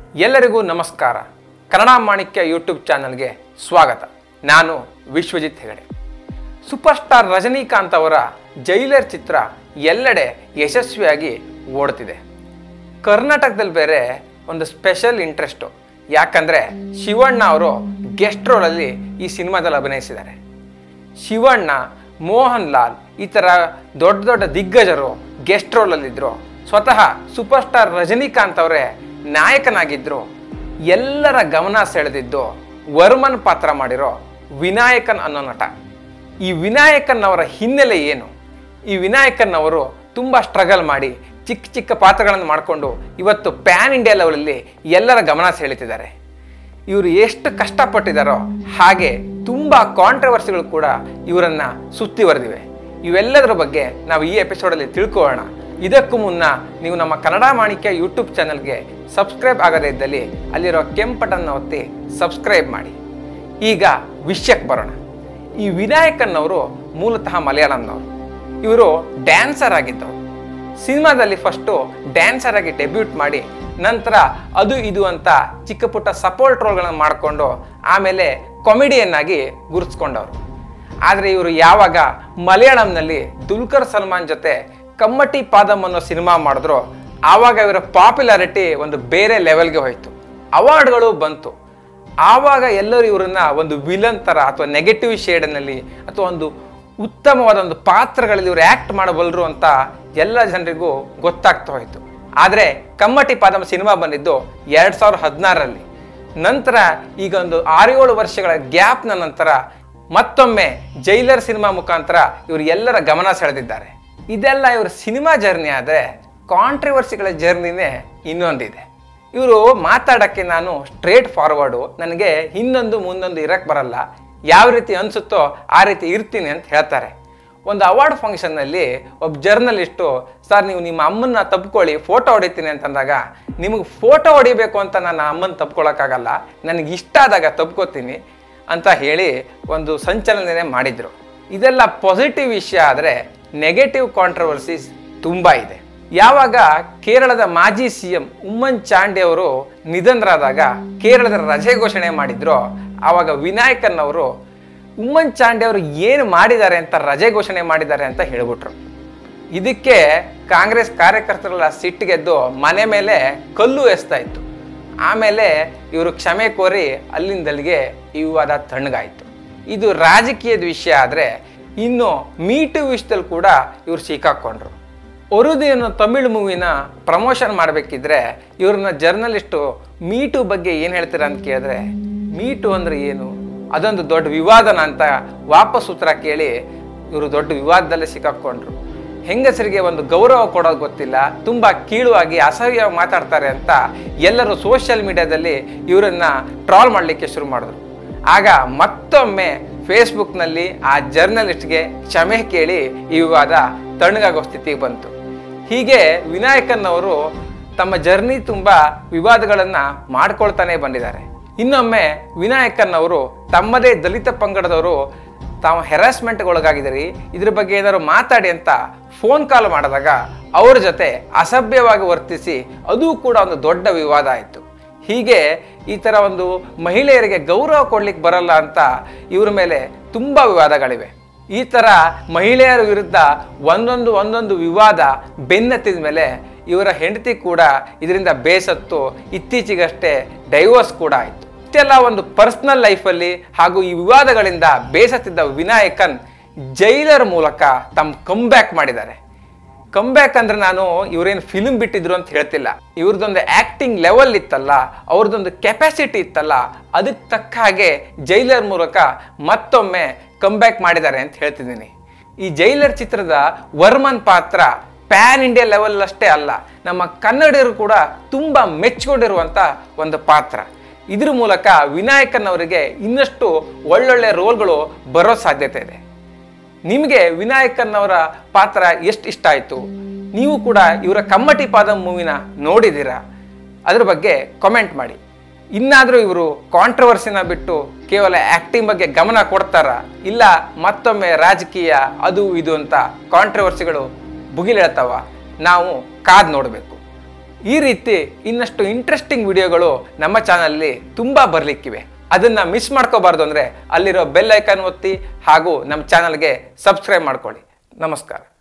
ಎಲ್ಲರಿಗೂ ನಮಸ್ಕಾರ ಕನ್ನಡ ಮಾಣಿಕ್ಯ ಯೂಟ್ಯೂಬ್ ಚಾನಲ್ಗೆ ಸ್ವಾಗತ ನಾನು ವಿಶ್ವಜಿತ್ ಹೆಗಡೆ ಸೂಪರ್ ಸ್ಟಾರ್ ರಜನಿಕಾಂತ್ ಅವರ ಜೈಲರ್ ಚಿತ್ರ ಎಲ್ಲೆಡೆ ಯಶಸ್ವಿಯಾಗಿ ಓಡ್ತಿದೆ ಕರ್ನಾಟಕದಲ್ಲಿ ಬೇರೆ ಒಂದು ಸ್ಪೆಷಲ್ ಇಂಟ್ರೆಸ್ಟು ಯಾಕಂದರೆ ಶಿವಣ್ಣ ಅವರು ಗೆಸ್ಟ್ ರೋಲಲ್ಲಿ ಈ ಸಿನಿಮಾದಲ್ಲಿ ಅಭಿನಯಿಸಿದ್ದಾರೆ ಶಿವಣ್ಣ ಮೋಹನ್ ಲಾಲ್ ಈ ಥರ ದೊಡ್ಡ ದೊಡ್ಡ ದಿಗ್ಗಜರು ಗೆಸ್ಟ್ ರೋಲಲ್ಲಿದ್ದರು ಸ್ವತಃ ಸೂಪರ್ ಸ್ಟಾರ್ ರಜನಿಕಾಂತ್ ಅವರೇ ನಾಯಕನಾಗಿದ್ದರು ಎಲ್ಲರ ಗಮನ ಸೆಳೆದಿದ್ದು ವರ್ಮನ್ ಪಾತ್ರ ಮಾಡಿರೋ ವಿನಾಯಕನ್ ಅನ್ನೋ ನಟ ಈ ವಿನಾಯಕನ್ ಅವರ ಹಿನ್ನೆಲೆ ಏನು ಈ ವಿನಾಯಕನ್ ಅವರು ತುಂಬ ಸ್ಟ್ರಗಲ್ ಮಾಡಿ ಚಿಕ್ಕ ಚಿಕ್ಕ ಪಾತ್ರಗಳನ್ನು ಮಾಡಿಕೊಂಡು ಇವತ್ತು ಪ್ಯಾನ್ ಇಂಡಿಯಾ ಲೆವೆಲಲ್ಲಿ ಎಲ್ಲರ ಗಮನ ಸೆಳೀತಿದ್ದಾರೆ ಇವರು ಎಷ್ಟು ಕಷ್ಟಪಟ್ಟಿದ್ದಾರೋ ಹಾಗೆ ತುಂಬ ಕಾಂಟ್ರವರ್ಸಿಗಳು ಕೂಡ ಇವರನ್ನು ಸುತ್ತಿವರೆದಿವೆ ಇವೆಲ್ಲದರ ಬಗ್ಗೆ ನಾವು ಈ ಎಪಿಸೋಡಲ್ಲಿ ತಿಳ್ಕೊಳ್ಳೋಣ ಇದಕ್ಕೂ ಮುನ್ನ ನೀವು ನಮ್ಮ ಕನ್ನಡ ಮಾಣಿಕ್ಯ ಯೂಟ್ಯೂಬ್ ಚಾನಲ್ಗೆ ಸಬ್ಸ್ಕ್ರೈಬ್ ಆಗದೇ ಇದ್ದಲ್ಲಿ ಅಲ್ಲಿರೋ ಕೆಂಪಟನ್ನು ಒತ್ತಿ ಸಬ್ಸ್ಕ್ರೈಬ್ ಮಾಡಿ ಈಗ ವಿಷಯಕ್ಕೆ ಬರೋಣ ಈ ವಿನಾಯಕನ್ ಅವರು ಮೂಲತಃ ಮಲಯಾಳಂನವರು ಇವರು ಡ್ಯಾನ್ಸರ್ ಆಗಿದ್ದವರು ಸಿನಿಮಾದಲ್ಲಿ ಫಸ್ಟು ಡ್ಯಾನ್ಸರ್ ಆಗಿ ಡೆಬ್ಯೂಟ್ ಮಾಡಿ ನಂತರ ಅದು ಇದು ಅಂತ ಚಿಕ್ಕ ಪುಟ್ಟ ಸಪೋರ್ಟ್ ರೋಲ್ಗಳನ್ನು ಮಾಡಿಕೊಂಡು ಆಮೇಲೆ ಕಾಮಿಡಿಯನ್ ಆಗಿ ಗುರುತಿಸ್ಕೊಂಡವರು ಆದರೆ ಇವರು ಯಾವಾಗ ಮಲಯಾಳಂನಲ್ಲಿ ದುಲ್ಕರ್ ಸಲ್ಮಾನ್ ಜೊತೆ ಕಮ್ಮಟಿ ಪಾದಮ್ ಅನ್ನೋ ಸಿನಿಮಾ ಮಾಡಿದ್ರು ಆವಾಗ ಇವರ ಪಾಪ್ಯುಲಾರಿಟಿ ಒಂದು ಬೇರೆ ಲೆವೆಲ್ಗೆ ಹೋಯಿತು ಅವಾರ್ಡ್ಗಳು ಬಂತು ಆವಾಗ ಎಲ್ಲರೂ ಇವರನ್ನ ಒಂದು ವಿಲನ್ ಥರ ಅಥವಾ ನೆಗೆಟಿವ್ ಶೇಡ್ನಲ್ಲಿ ಅಥವಾ ಒಂದು ಉತ್ತಮವಾದ ಒಂದು ಪಾತ್ರಗಳಲ್ಲಿ ಇವರು ಆ್ಯಕ್ಟ್ ಮಾಡಬಲ್ಲರು ಅಂತ ಎಲ್ಲ ಜನರಿಗೂ ಗೊತ್ತಾಗ್ತಾ ಹೋಯಿತು ಆದರೆ ಕಮ್ಮಟಿ ಪಾದಮ ಸಿನಿಮಾ ಬಂದಿದ್ದು ಎರಡು ಸಾವಿರದ ಹದಿನಾರರಲ್ಲಿ ನಂತರ ಈಗ ಒಂದು ಆರು ಏಳು ವರ್ಷಗಳ ಗ್ಯಾಪ್ನ ನಂತರ ಮತ್ತೊಮ್ಮೆ ಜೈಲರ್ ಸಿನಿಮಾ ಮುಖಾಂತರ ಇವರು ಎಲ್ಲರ ಗಮನ ಸೆಳೆದಿದ್ದಾರೆ ಇದೆಲ್ಲ ಇವ್ರ ಸಿನಿಮಾ ಜರ್ನಿ ಆದರೆ ಕಾಂಟ್ರವರ್ಸಿಗಳ ಜರ್ನಿನೇ ಇನ್ನೊಂದಿದೆ ಇವರು ಮಾತಾಡೋಕ್ಕೆ ನಾನು ಸ್ಟ್ರೇಟ್ ಫಾರ್ವರ್ಡು ನನಗೆ ಹಿಂದೊಂದು ಮುಂದೊಂದು ಇರಕ್ಕೆ ಬರಲ್ಲ ಯಾವ ರೀತಿ ಅನಿಸುತ್ತೋ ಆ ರೀತಿ ಇರ್ತೀನಿ ಅಂತ ಹೇಳ್ತಾರೆ ಒಂದು ಅವಾರ್ಡ್ ಫಂಕ್ಷನ್ನಲ್ಲಿ ಒಬ್ಬ ಜರ್ನಲಿಸ್ಟು ಸರ್ ನೀವು ನಿಮ್ಮ ಅಮ್ಮನ್ನ ತಪ್ಕೊಳ್ಳಿ ಫೋಟೋ ಹೊಡಿತೀನಿ ಅಂತಂದಾಗ ನಿಮಗೆ ಫೋಟೋ ಹೊಡಿಬೇಕು ಅಂತ ನನ್ನ ಅಮ್ಮನ ತಪ್ಕೊಳ್ಳೋಕ್ಕಾಗಲ್ಲ ನನಗೆ ಇಷ್ಟ ಆದಾಗ ತಪ್ಕೋತೀನಿ ಅಂತ ಹೇಳಿ ಒಂದು ಸಂಚಲನೆ ಮಾಡಿದರು ಇದೆಲ್ಲ ಪಾಸಿಟಿವ್ ವಿಷಯ ಆದರೆ ನೆಗೆಟಿವ್ ಕಾಂಟ್ರವರ್ಸೀಸ್ ತುಂಬ ಇದೆ ಯಾವಾಗ ಕೇರಳದ ಮಾಜಿ ಸಿ ಎಂ ಉಮ್ಮನ್ ಚಾಂಡಿ ಅವರು ನಿಧನರಾದಾಗ ಕೇರಳದ ರಜೆ ಘೋಷಣೆ ಮಾಡಿದ್ರು ಆವಾಗ ವಿನಾಯಕನ್ ಅವರು ಉಮ್ಮನ್ ಚಾಂಡಿ ಅವರು ಏನು ಮಾಡಿದ್ದಾರೆ ಅಂತ ರಜೆ ಘೋಷಣೆ ಮಾಡಿದ್ದಾರೆ ಅಂತ ಹೇಳ್ಬಿಟ್ರು ಇದಕ್ಕೆ ಕಾಂಗ್ರೆಸ್ ಕಾರ್ಯಕರ್ತರೆಲ್ಲ ಸಿಟ್ಟಿಗೆದ್ದು ಮನೆ ಮೇಲೆ ಕಲ್ಲು ಎಸ್ತಾ ಇತ್ತು ಆಮೇಲೆ ಇವರು ಕ್ಷಮೆ ಕೋರಿ ಅಲ್ಲಿಂದಲ್ಲಿಗೆ ಈ ವಿವಾದ ತಣ್ಣಗಾಯಿತು ಇದು ರಾಜಕೀಯದ ವಿಷಯ ಆದರೆ ಇನ್ನು ಮೀಟು ವಿಷಯದಲ್ಲಿ ಕೂಡ ಇವರು ಸಿಕ್ಕಾಕೊಂಡ್ರು ಒರುದಿ ಅನ್ನೋ ತಮಿಳ್ ಮೂವಿನ ಪ್ರಮೋಷನ್ ಮಾಡಬೇಕಿದ್ರೆ ಇವ್ರನ್ನ ಜರ್ನಲಿಸ್ಟು ಮೀಟು ಬಗ್ಗೆ ಏನು ಹೇಳ್ತೀರಾ ಅಂತ ಕೇಳಿದ್ರೆ ಮೀಟು ಅಂದರೆ ಏನು ಅದೊಂದು ದೊಡ್ಡ ವಿವಾದನ ಅಂತ ವಾಪಸ್ ಉತ್ತರ ಕೇಳಿ ಇವರು ದೊಡ್ಡ ವಿವಾದದಲ್ಲೇ ಸಿಕ್ಕಾಕೊಂಡ್ರು ಹೆಂಗಸರಿಗೆ ಒಂದು ಗೌರವ ಕೊಡೋದು ಗೊತ್ತಿಲ್ಲ ತುಂಬ ಕೀಳುವಾಗಿ ಅಸಹ್ಯವಾಗಿ ಮಾತಾಡ್ತಾರೆ ಅಂತ ಎಲ್ಲರೂ ಸೋಷಿಯಲ್ ಮೀಡಿಯಾದಲ್ಲಿ ಇವರನ್ನ ಟ್ರಾಲ್ ಮಾಡಲಿಕ್ಕೆ ಶುರು ಮಾಡಿದ್ರು ಆಗ ಮತ್ತೊಮ್ಮೆ ಫೇಸ್ಬುಕ್ನಲ್ಲಿ ಆ ಜರ್ನಲಿಸ್ಟ್ಗೆ ಕ್ಷಮೆ ಕೇಳಿ ಈ ವಿವಾದ ತಣ್ಣಗಾಗೋ ಸ್ಥಿತಿಗೆ ಬಂತು ಹೀಗೆ ವಿನಾಯಕನ್ ಅವರು ತಮ್ಮ ಜರ್ನಿ ತುಂಬ ವಿವಾದಗಳನ್ನು ಮಾಡ್ಕೊಳ್ತಾನೆ ಬಂದಿದ್ದಾರೆ ಇನ್ನೊಮ್ಮೆ ವಿನಾಯಕನ್ ಅವರು ತಮ್ಮದೇ ದಲಿತ ಪಂಗಡದವರು ತಾವು ಹೆರಾಸ್ಮೆಂಟ್ಗೆ ಒಳಗಾಗಿದ್ದೀರಿ ಇದ್ರ ಬಗ್ಗೆ ಏನಾದ್ರು ಮಾತಾಡಿ ಅಂತ ಫೋನ್ ಕಾಲ್ ಮಾಡಿದಾಗ ಅವ್ರ ಜೊತೆ ಅಸಭ್ಯವಾಗಿ ವರ್ತಿಸಿ ಅದು ಕೂಡ ಒಂದು ದೊಡ್ಡ ವಿವಾದ ಆಯಿತು ಹೀಗೆ ಈ ಥರ ಒಂದು ಮಹಿಳೆಯರಿಗೆ ಗೌರವ ಕೊಡ್ಲಿಕ್ಕೆ ಬರಲ್ಲ ಅಂತ ಇವ್ರ ಮೇಲೆ ತುಂಬ ವಿವಾದಗಳಿವೆ ಈ ಥರ ಮಹಿಳೆಯರ ವಿರುದ್ಧ ಒಂದೊಂದು ಒಂದೊಂದು ವಿವಾದ ಬೆನ್ನತ್ತಿದ ಮೇಲೆ ಇವರ ಹೆಂಡತಿ ಕೂಡ ಇದರಿಂದ ಬೇಸತ್ತು ಇತ್ತೀಚೆಗಷ್ಟೇ ಡೈವೋರ್ಸ್ ಕೂಡ ಆಯಿತು ಇಷ್ಟೆಲ್ಲ ಒಂದು ಪರ್ಸ್ನಲ್ ಲೈಫಲ್ಲಿ ಹಾಗೂ ಈ ವಿವಾದಗಳಿಂದ ಬೇಸತ್ತಿದ್ದ ವಿನಾಯಕನ್ ಜೈಲರ್ ಮೂಲಕ ತಮ್ಮ ಕಂಬ್ಯಾಕ್ ಮಾಡಿದ್ದಾರೆ ಕಂಬ್ಯಾಕ್ ಅಂದ್ರೆ ನಾನು ಇವರೇನು ಫಿಲ್ಮ್ ಬಿಟ್ಟಿದ್ರು ಅಂತ ಹೇಳ್ತಿಲ್ಲ ಇವ್ರದ್ದೊಂದು ಆಕ್ಟಿಂಗ್ ಲೆವೆಲ್ ಇತ್ತಲ್ಲ ಅವ್ರದ್ದೊಂದು ಕೆಪಾಸಿಟಿ ಇತ್ತಲ್ಲ ಅದಕ್ಕೆ ತಕ್ಕ ಹಾಗೆ ಜೈಲರ್ ಮೂಲಕ ಮತ್ತೊಮ್ಮೆ ಕಂಬ್ಯಾಕ್ ಮಾಡಿದ್ದಾರೆ ಅಂತ ಹೇಳ್ತಿದ್ದೀನಿ ಈ ಜೈಲರ್ ಚಿತ್ರದ ವರ್ಮನ್ ಪಾತ್ರ ಪ್ಯಾನ್ ಇಂಡಿಯಾ ಲೆವೆಲ್ ಅಷ್ಟೇ ಅಲ್ಲ ನಮ್ಮ ಕನ್ನಡಿಗರು ಕೂಡ ತುಂಬ ಮೆಚ್ಕೊಂಡಿರುವಂಥ ಒಂದು ಪಾತ್ರ ಇದ್ರ ಮೂಲಕ ವಿನಾಯಕನ್ ಅವರಿಗೆ ಇನ್ನಷ್ಟು ಒಳ್ಳೊಳ್ಳೆ ರೋಲ್ಗಳು ಬರೋ ಸಾಧ್ಯತೆ ಇದೆ ನಿಮಗೆ ವಿನಾಯಕನ್ ಅವರ ಪಾತ್ರ ಎಷ್ಟು ಇಷ್ಟ ಆಯಿತು ನೀವು ಕೂಡ ಇವರ ಕಮ್ಮಟಿ ಪಾದ ಮೂವಿನ ನೋಡಿದ್ದೀರಾ ಅದ್ರ ಬಗ್ಗೆ ಕಾಮೆಂಟ್ ಮಾಡಿ ಇನ್ನಾದರೂ ಇವರು ಕಾಂಟ್ರವರ್ಸಿನ ಬಿಟ್ಟು ಕೇವಲ ಆ್ಯಕ್ಟಿಂಗ್ ಬಗ್ಗೆ ಗಮನ ಕೊಡ್ತಾರಾ ಇಲ್ಲ ಮತ್ತೊಮ್ಮೆ ರಾಜಕೀಯ ಅದು ಇದು ಅಂತ ಕಾಂಟ್ರವರ್ಸಿಗಳು ಭುಗಿಲೇಳ್ತಾವ ನಾವು ಕಾದ್ ನೋಡಬೇಕು ಈ ರೀತಿ ಇನ್ನಷ್ಟು ಇಂಟ್ರೆಸ್ಟಿಂಗ್ ವಿಡಿಯೋಗಳು ನಮ್ಮ ಚಾನಲ್ಲಿ ತುಂಬ ಬರಲಿಕ್ಕಿವೆ ಅದನ್ನು ಮಿಸ್ ಮಾಡ್ಕೋಬಾರ್ದು ಅಂದರೆ ಅಲ್ಲಿರೋ ಬೆಲ್ ಐಕಾನ್ ಒತ್ತಿ ಹಾಗೂ ನಮ್ಮ ಚಾನಲ್ಗೆ ಸಬ್ಸ್ಕ್ರೈಬ್ ಮಾಡ್ಕೊಳ್ಳಿ ನಮಸ್ಕಾರ